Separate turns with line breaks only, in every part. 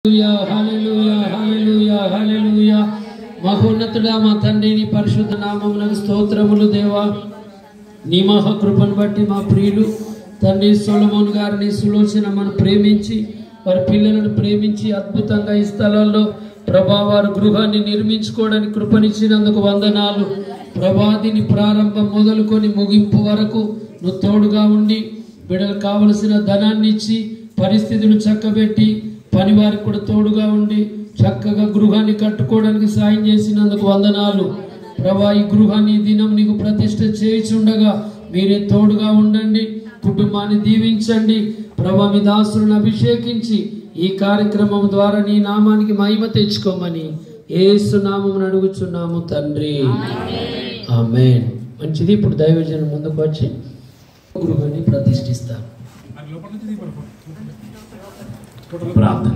హల్లెలూయా, హల్లెలూయా, హల్లెలూయా, హల్లెలూయా. మహోన్నతుడా మా తండ్రి నీ పరిశుద్ధ నామమునకు స్తోత్రములు దేవా నీ మహాకృపను బట్టి మా ప్రియులు తండ్రి సొలమోన్ గారిని సులోచన మనం ప్రేమించి వారి పిల్లలను ప్రేమించి అద్భుతంగా ఈ స్థలాల్లో ప్రభా వారి గృహాన్ని నిర్మించుకోవడానికి కృపనిచ్చినందుకు వందనాలు ప్రభాదిని ప్రారంభం మొదలుకొని ముగింపు వరకు నువ్వు తోడుగా ఉండి బిడ్డలకు కావలసిన ధనాన్ని ఇచ్చి పరిస్థితులు చక్కబెట్టి పని వారికి కూడా తోడుగా ఉండి చక్కగా గృహాన్ని కట్టుకోవడానికి సాయం చేసినందుకు వందనాలు ప్రభా ఈ గృహాన్ని ఈ దినం నీకు ప్రతిష్ట చేయిచుండగా మీరే తోడుగా ఉండండి కుటుంబాన్ని దీవించండి ప్రభా మీ దాసులను అభిషేకించి ఈ కార్యక్రమం ద్వారా నీ నామానికి మహిమ తెచ్చుకోమని ఏసు నామమును అడుగుచున్నాము తండ్రి ఆమేన్ మంచిది ఇప్పుడు దైవజనం ముందుకు వచ్చి గృహాన్ని ప్రతిష్ఠిస్తారు
ప్రార్థన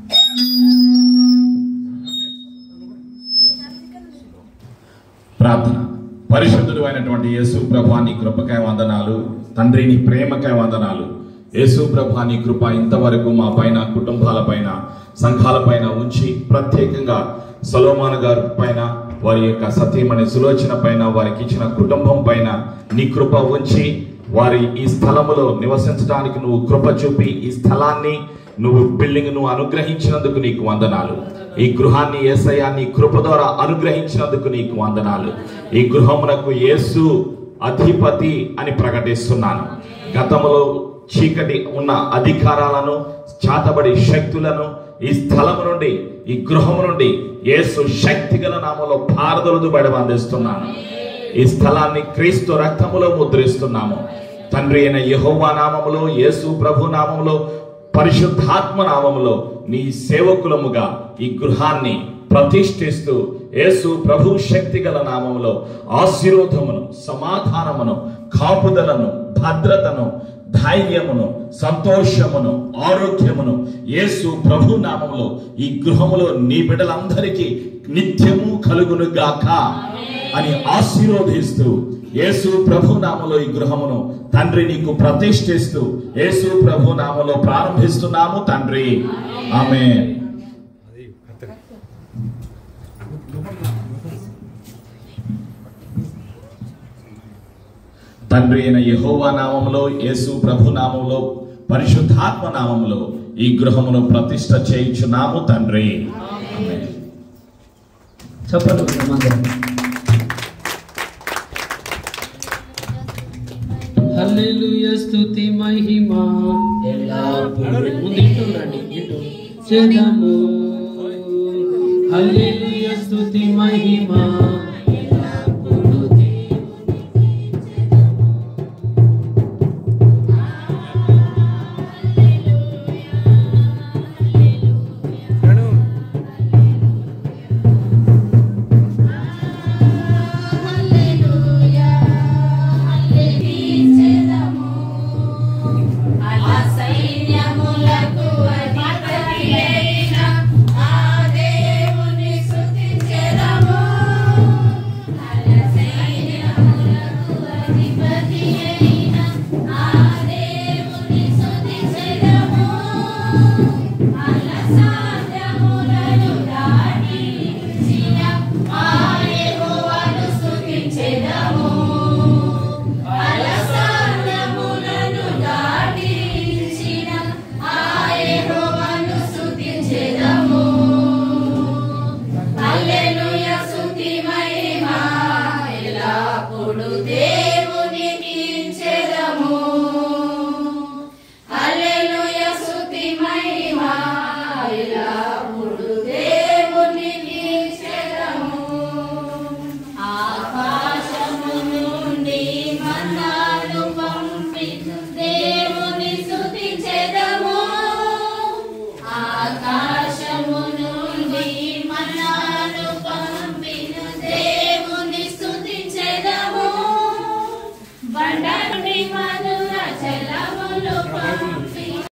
ప్రార్థన పరిశుద్ధుడు అయినటువంటి యేసు ప్రభాని కృపకాయ వందనాలు తండ్రి నీ ప్రేమకాయ వందనాలు యేసు ప్రభాని కృప ఇంతవరకు మా పైన కుటుంబాల పైన సంఘాల పైన ఉంచి ప్రత్యేకంగా సలోమాన్ గారి పైన వారి యొక్క సతీమణి సులోచన పైన వారికి ఇచ్చిన కుటుంబం పైన నీ కృప ఉంచి వారి ఈ స్థలములో నివసించడానికి నువ్వు కృప చూపి ఈ స్థలాన్ని నువ్వు బిల్డింగ్ ను అనుగ్రహించినందుకు నీకు వందనాలు ఈ గృహాన్ని ఏసయ్యా నీ కృప ద్వారా అనుగ్రహించినందుకు నీకు వందనాలు ఈ గృహమునకు యేసు అధిపతి అని ప్రకటిస్తున్నాను గతంలో చీకటి ఉన్న అధికారాలను చాతబడి శక్తులను ఈ స్థలము నుండి ఈ గృహం నుండి యేసు శక్తిగల నామలో పారదొలదు బయటబందిస్తున్నాను ఈ స్థలాన్ని క్రీస్తు రక్తములో ముద్రిస్తున్నాము తండ్రి అయిన యెహోవా నామములో యేసు ప్రభు నామములో పరిశుద్ధాత్మ నామములో నీ సేవకులముగా ఈ గృహాన్ని ప్రతిష్ఠిస్తూ యేసు ప్రభు శక్తి గల నామములో ఆశీర్వాదమును సమాధానమును కాపుదలను భద్రతను ధైర్యమును సంతోషమును ఆరోగ్యమును యేసు ప్రభు నామములో ఈ గృహములో నీ బిడ్డలందరికీ నిత్యము కలుగును గాక అని ఆశీర్వదిస్తూ యేసు ప్రభు నామలో ఈ గృహమును తండ్రి నీకు ప్రతిష్ఠిస్తూ యేసు ప్రభు నామలో ప్రారంభిస్తున్నాము తండ్రి ఆమె తండ్రి అయిన యెహోవా నామములో యేసు ప్రభు నామములో పరిశుద్ధాత్మ నామములో ఈ గృహమును ప్రతిష్ఠ చేయించున్నాము తండ్రి ఆమేన్.
చెప్పండి అందరం హల్లెలూయా స్తుతి మహిమ ఎల్లప్పుడూ ముందు ఇటు రండి ఇటు చేద్దాము హల్లెలూయా స్తుతి మహిమ